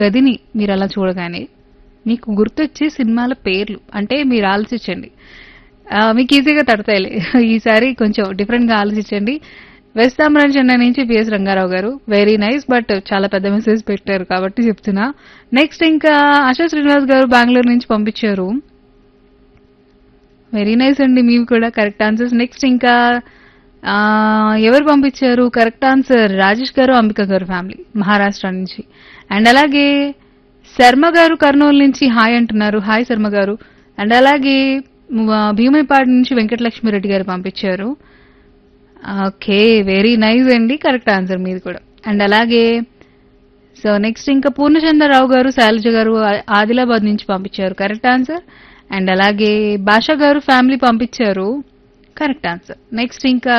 గదిని మీరు అలా చూడగానే మీకు గుర్తొచ్చే సినిమాల పేర్లు అంటే మీరు ఆలోచించండి ఆ, మీకు ఈజీగా తడతాయిలే ఈసారి కొంచెం డిఫరెంట్ గా ఆలోచించండి వెస్ట్ తామరాజు చెన్నై నుంచి పిఎస్ రంగారావు గారు వెరీ నైస్ బట్ చాలా పెద్ద మెసేజ్ పెట్టారు కాబట్టి చెప్తున్నా నెక్స్ట్ ఇంకా ఆశా శ్రీనివాస్ గారు బెంగళూరు నుంచి పంపించారు వెరీ నైస్ అండి మీవి కూడా కరెక్ట్ ఆన్సర్స్ నెక్స్ట్ ఇంకా ఆ, ఎవరు పంపించారు కరెక్ట్ ఆన్సర్ రాజేష్ గారు అంబిక గారు ఫ్యామిలీ మహారాష్ట్ర నుంచి అండ్ అలాగే శర్మ గారు కర్నూలు నుంచి హాయ్ అంటున్నారు హాయ్ శర్మ గారు అండ్ అలాగే మ, భీమునిపాడు నుంచి వెంకటలక్ష్మి రెడ్డి గారు పంపించారు ఓకే వెరీ నైస్ అండి కరెక్ట్ ఆన్సర్ మీది కూడా అండ్ అలాగే సో నెక్స్ట్ ఇంకా పూర్ణచంద్రరావు గారు శైలజ గారు ఆ- ఆదిలాబాద్ నుంచి పంపించారు కరెక్ట్ ఆన్సర్ అండ్ అలాగే భాష గారు ఫ్యామిలీ పంపించారు కరెక్ట్ ఆన్సర్ నెక్స్ట్ ఇంకా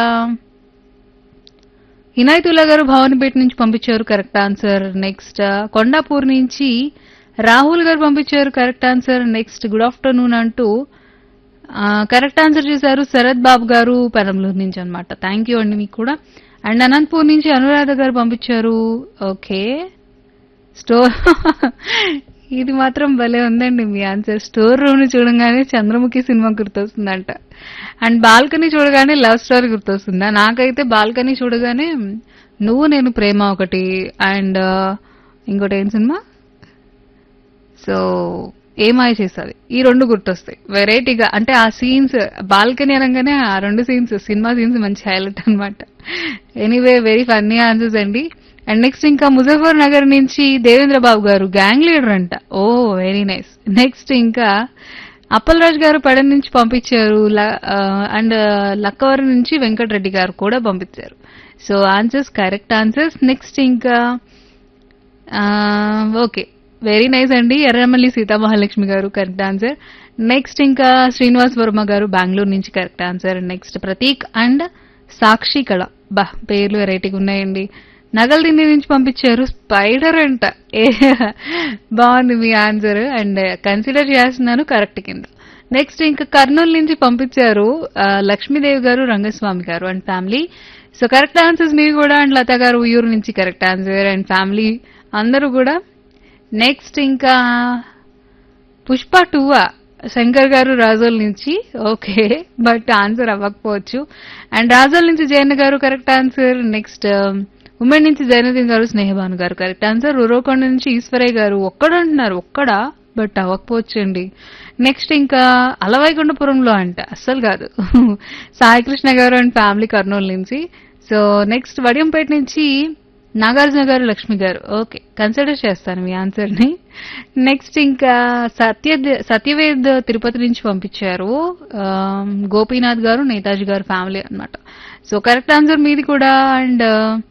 ఇనాయతుల్లా గారు భవానీపేట నుంచి పంపించారు కరెక్ట్ ఆన్సర్ నెక్స్ట్ కొండాపూర్ నుంచి రాహుల్ గారు పంపించారు correct answer next good afternoon అంటూ కరెక్ట్ ఆన్సర్ చేశారు శరత్ బాబు గారు పెరంలూరు నుంచి అన్నమాట థ్యాంక్ యూ అండి మీకు కూడా అండ్ అనంతపూర్ నుంచి అనురాధ గారు పంపించారు ఓకే స్టోర్ ఇది మాత్రం భలే ఉందండి మీ ఆన్సర్ స్టోర్ రూమ్ ని చూడగానే చంద్రముఖి సినిమా గుర్తొస్తుందంట అండ్ బాల్కనీ చూడగానే లవ్ స్టోరీ గుర్తొస్తుందా నాకైతే బాల్కనీ చూడగానే నువ్వు నేను ప్రేమ ఒకటి అండ్ ఇంకోటి ఏం సినిమా సో ఏమాయ చేస్తుంది ఈ రెండు గుర్తొస్తాయి వెరైటీగా అంటే ఆ సీన్స్ బాల్కనీ అనగానే ఆ రెండు సీన్స్ సినిమా సీన్స్ మంచి హైలైట్ అన్నమాట ఎనీవే వెరీ ఫన్నీ ఆన్సర్స్ అండి అండ్ నెక్స్ట్ ఇంకా ముజఫర్ నగర్ నుంచి దేవేంద్ర బాబు గారు గ్యాంగ్ లీడర్ అంట ఓ వెరీ నైస్ నెక్స్ట్ ఇంకా అప్పలరాజు గారు పడన్ నుంచి పంపించారు అండ్ లక్కవరం నుంచి వెంకటరెడ్డి గారు కూడా పంపించారు so answers correct answers next ఇంకా ఓకే వెరీ నైస్ అండి ఎర్రమల్లి సీతామహాలక్ష్మి గారు కరెక్ట్ ఆన్సర్ నెక్స్ట్ ఇంకా శ్రీనివాస్ వర్మ గారు బెంగళూరు నుంచి correct answer next Prateek and Sakshi కళ బా పేర్లు వెరైటీగా ఉన్నాయండి నగలు దిండి నుంచి పంపించారు స్పైడర్ అంట ఏ బాగుంది మీ ఆన్సర్ అండ్ కన్సిడర్ చేస్తున్నాను కరెక్ట్ కింద నెక్స్ట్ ఇంకా కర్నూలు నుంచి పంపించారు ఆ, లక్ష్మీదేవి గారు రంగస్వామి గారు and family so correct answers మీరు కూడా అండ్ లత గారు ఉయ్యూరు నుంచి కరెక్ట్ ఆన్సర్ అండ్ ఫ్యామిలీ అందరూ కూడా నెక్స్ట్ ఇంకా పుష్ప టూవా శంకర్ గారు రాజోల్ నుంచి ఓకే బట్ ఆన్సర్ అవ్వకపోవచ్చు అండ్ రాజోల్ నుంచి జయన్ గారు కరెక్ట్ ఆన్సర్ నెక్స్ట్ ఉమెన్ నుంచి జైనదీన్ గారు స్నేహభాను గారు కరెక్ట్ ఆన్సర్ ఉరవకొండ నుంచి ఈశ్వరయ్య గారు ఒక్కడు అంటున్నారు ఒక్కడా బట్ అవ్వకపోవచ్చు అండి నెక్స్ట్ ఇంకా అలవైకుంఠపురంలో అంట అస్సలు కాదు సాయికృష్ణ గారు అండ్ ఫ్యామిలీ కర్నూలు నుంచి సో నెక్స్ట్ వడియంపేట నుంచి నాగార్జున గారు లక్ష్మి గారు ఓకే కన్సిడర్ చేస్తాను మీ ఆన్సర్ ని నెక్స్ట్ ఇంకా సత్య సత్యవేద్ తిరుపతి నుంచి పంపించారు ఆమ్, గోపీనాథ్ గారు నేతాజీ గారు ఫ్యామిలీ అన్నమాట సో కరెక్ట్ ఆన్సర్ మీది కూడా అండ్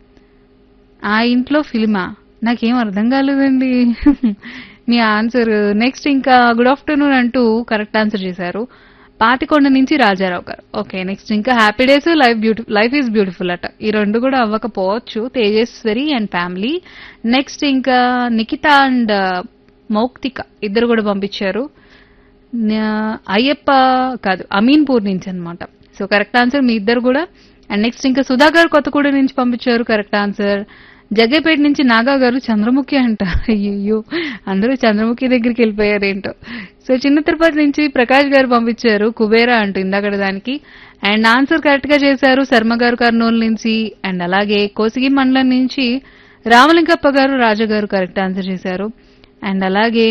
ఆ ఇంట్లో ఫిల్మా నాకేం అర్థం కాలేదండి మీ ఆన్సర్ నెక్స్ట్ ఇంకా గుడ్ ఆఫ్టర్నూన్ అంటూ కరెక్ట్ ఆన్సర్ చేశారు పాతికొండ నుంచి రాజారావు గారు ఓకే నెక్స్ట్ ఇంకా happy days life beauty life is beautiful అట ఈ రెండు కూడా అవ్వకపోవచ్చు తేజస్వరి అండ్ ఫ్యామిలీ నెక్స్ట్ ఇంకా నిఖిత అండ్ మౌక్తిక ఇద్దరు కూడా పంపించారు నా- అయ్యప్ప కాదు అమీన్పూర్ నుంచి అన్నమాట సో కరెక్ట్ ఆన్సర్ మీ ఇద్దరు కూడా అండ్ నెక్స్ట్ ఇంకా సుధాకర్ కొత్తగూడ నుంచి పంపించారు కరెక్ట్ ఆన్సర్ జగ్గేపేట నుంచి నాగా గారు చంద్రముఖి అంట అయ్యో అందరూ చంద్రముఖి దగ్గరికి వెళ్ళిపోయారు ఏంటో సో చిన్న తిరుపతి నుంచి ప్రకాష్ గారు పంపించారు కుబేరా అంటూ ఇందాక దానికి అండ్ ఆన్సర్ కరెక్ట్ గా చేశారు శర్మ గారు కర్నూలు నుంచి అండ్ అలాగే కోసిగి మండలం నుంచి రామలింగప్ప గారు రాజా గారు కరెక్ట్ ఆన్సర్ చేశారు అండ్ అలాగే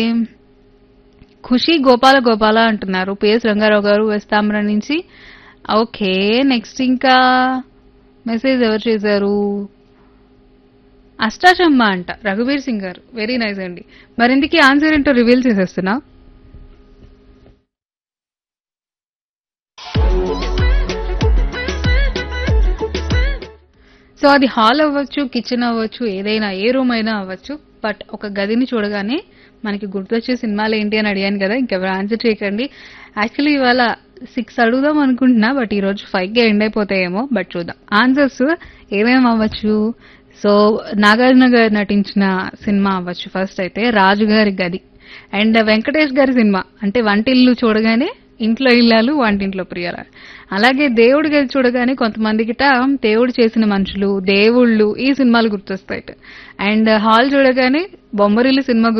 ఖుషి గోపాల గోపాల అంటున్నారు పిఎస్ రంగారావు గారు వెస్తాంబరం నుంచి ఓకే నెక్స్ట్ ఇంకా మెసేజ్ ఎవరు చేశారు అష్టాచమ్మ అంట రఘువీర్ సింగ్ గారు వెరీ నైస్ అండి మరిందుకి ఆన్సర్ ఏంటో రివీల్ చేసేస్తున్నా సో అది హాల్ అవ్వచ్చు కిచెన్ అవ్వచ్చు ఏదైనా ఏ రూమ్ అయినా అవ్వచ్చు బట్ ఒక గదిని చూడగానే మనకి గుర్తొచ్చే సినిమాలు ఏంటి అని అడిగాను కదా ఇంకెవరు ఆన్సర్ చేయకండి యాక్చువల్లీ ఇవాళ సిక్స్ అడుగుదాం అనుకుంటున్నా బట్ ఈ రోజు ఫైవ్ కే ఎండ్ అయిపోతాయేమో బట్ చూద్దాం ఆన్సర్స్ ఏమేమి అవ్వచ్చు సో నాగార్జున గారు నటించిన సినిమా అవ్వచ్చు ఫస్ట్ అయితే రాజు గారి గది అండ్ వెంకటేష్ గారి సినిమా అంటే వంటిల్లు చూడగానే ఇంట్లో ఇల్లాలు వంటింట్లో ప్రియాల అలాగే దేవుడి గది చూడగానే కొంతమందికిట దేవుడు చేసిన మనుషులు దేవుళ్ళు ఈ సినిమాలు గుర్తొస్తాయి అండ్ హాల్ చూడగానే బొమ్మరిల్లు సినిమా